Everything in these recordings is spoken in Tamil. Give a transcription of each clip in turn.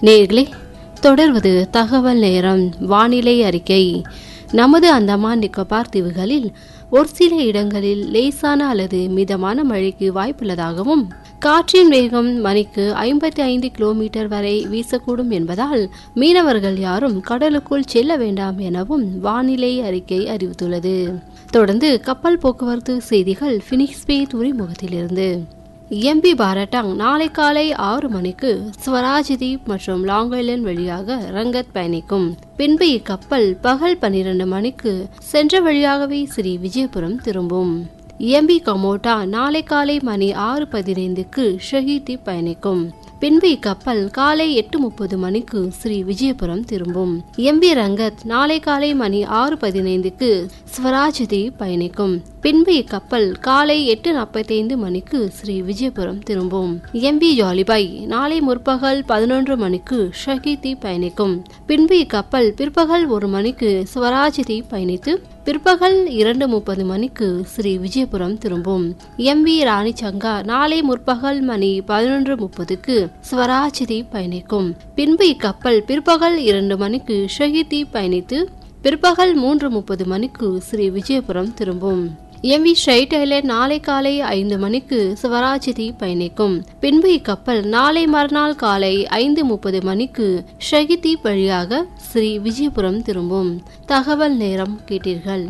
நேர்களே தொடர்வது தகவல் நேரம் வானிலை அறிக்கை நமது அந்தமான் நிக்கோபார் தீவுகளில் ஒரு சில இடங்களில் லேசான அல்லது மிதமான மழைக்கு வாய்ப்புள்ளதாகவும் காற்றின் வேகம் மணிக்கு ஐம்பத்தி ஐந்து கிலோமீட்டர் வரை வீசக்கூடும் என்பதால் மீனவர்கள் யாரும் கடலுக்குள் செல்ல வேண்டாம் எனவும் வானிலை அறிக்கை அறிவித்துள்ளது தொடர்ந்து கப்பல் போக்குவரத்து செய்திகள் பினிக்ஸ் பே துறைமுகத்திலிருந்து எம்பி பாரட்டாங் நாளை காலை ஆறு மணிக்கு ஸ்வராஜ்தீப் மற்றும் லாங் ஐலண்ட் வழியாக ரங்கத் பயணிக்கும் பின்பு இக்கப்பல் பகல் பன்னிரண்டு மணிக்கு சென்ற வழியாகவே ஸ்ரீ விஜயபுரம் திரும்பும் எம்பி கமோட்டா நாளை காலை மணி ஆறு பதினைந்துக்கு ஷஹீதி பயணிக்கும் பின்பு இக்கப்பல் காலை எட்டு முப்பது மணிக்கு ஸ்ரீ விஜயபுரம் திரும்பும் எம்பி ரங்கத் நாளை காலை மணி ஆறு பதினைந்துக்கு ஸ்வராஜதி பயணிக்கும் பின்பு இக்கப்பல் காலை எட்டு நாற்பத்தைந்து மணிக்கு ஸ்ரீ விஜயபுரம் திரும்பும் எம்பி ஜாலிபாய் நாளை முற்பகல் பதினொன்று மணிக்கு ஷஹீதி பயணிக்கும் பின்பு இக்கப்பல் பிற்பகல் ஒரு மணிக்கு ஸ்வராஜதி பயணித்து பிற்பகல் இரண்டு முப்பது மணிக்கு ஸ்ரீ விஜயபுரம் திரும்பும் எம் வி ராணி சங்கா நாளை முற்பகல் மணி பதினொன்று முப்பதுக்கு ஸ்வராஜதி பயணிக்கும் பின்பு இக்கப்பல் பிற்பகல் இரண்டு மணிக்கு ஷஹீதி பயணித்து பிற்பகல் மூன்று முப்பது மணிக்கு ஸ்ரீ விஜயபுரம் திரும்பும் எம் வி ஸ்ட்ரைட் ஐலண்ட் நாளை காலை ஐந்து மணிக்கு சிவராஜதி பயணிக்கும் பின்பு இக்கப்பல் நாளை மறுநாள் காலை ஐந்து முப்பது மணிக்கு ஷகிதி வழியாக ஸ்ரீ விஜயபுரம் திரும்பும் தகவல் நேரம் கேட்டீர்கள்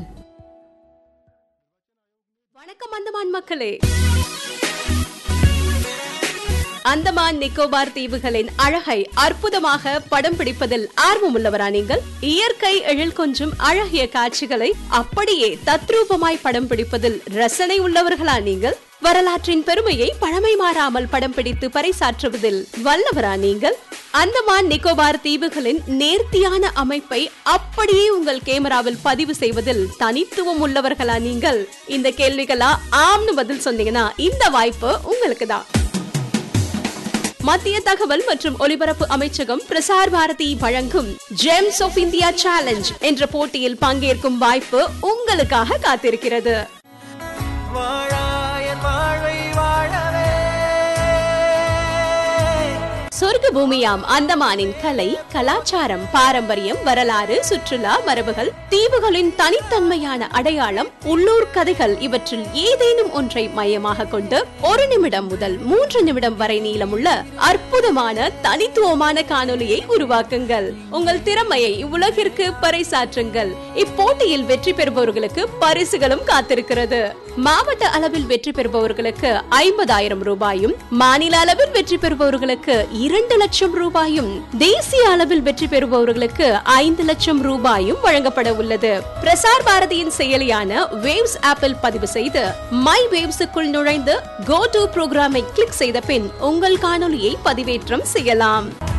வணக்கம் அந்தமான் மக்களே அந்தமான் நிக்கோபார் தீவுகளின் அழகை அற்புதமாக படம் பிடிப்பதில் ஆர்வமுள்ளவரா நீங்கள் இயற்கை எழில் கொஞ்சும் அழகிய காட்சிகளை அப்படியே தத்ரூபமாய் படம் பிடிப்பதில் ரசனை உள்ளவர்களா நீங்கள் வரலாற்றின் பெருமையை பழமை மாறாமல் படம் பிடித்து பறைசாற்றுவதில் வல்லவரா நீங்கள் அந்தமான் நிக்கோபார் தீவுகளின் நேர்த்தியான அமைப்பை அப்படியே உங்கள் கேமராவில் பதிவு செய்வதில் தனித்துவம் உள்ளவர்களா நீங்கள் இந்த கேள்விகளா ஆம்னு பதில் சொன்னீங்கன்னா இந்த வாய்ப்பு உங்களுக்கு தான் மத்திய தகவல் மற்றும் ஒலிபரப்பு அமைச்சகம் பிரசார் பாரதி வழங்கும் ஜெம்ஸ் ஆஃப் இந்தியா சேலஞ்ச் என்ற போட்டியில் பங்கேற்கும் வாய்ப்பு உங்களுக்காக காத்திருக்கிறது வாழாயன் வாழ்வை வாழவே சொர்க்க பூமியாம் அந்தமானின் கலை கலாச்சாரம் பாரம்பரியம் வரலாறு சுற்றுலா மரபுகள் தீவுகளின் தனித்தன்மையான அடையாளம் உள்ளூர் கதைகள் இவற்றில் ஏதேனும் ஒன்றை மையமாக கொண்டு ஒரு நிமிடம் முதல் மூன்று நிமிடம் வரை நீளமுள்ள அற்புதமான தனித்துவமான காணொலியை உருவாக்குங்கள் உங்கள் திறமையை உலகிற்கு பறைசாற்றுங்கள் இப்போட்டியில் வெற்றி பெறுபவர்களுக்கு பரிசுகளும் காத்திருக்கிறது மாவட்ட அளவில் வெற்றி பெறுபவர்களுக்கு ஐம்பதாயிரம் ரூபாயும் மாநில அளவில் வெற்றி பெறுபவர்களுக்கு இரண்டு லட்சம் ரூபாயும் தேசிய அளவில் வெற்றி பெறுபவர்களுக்கு ஐந்து லட்சம் ரூபாயும் வழங்கப்பட உள்ளது பிரசார் பாரதியின் செயலியான வேவ்ஸ் ஆப்பில் பதிவு செய்து மை வேவ்ஸுக்குள் நுழைந்து கோ டு புரோகிராமை கிளிக் செய்த பின் உங்கள் காணொலியை பதிவேற்றம் செய்யலாம்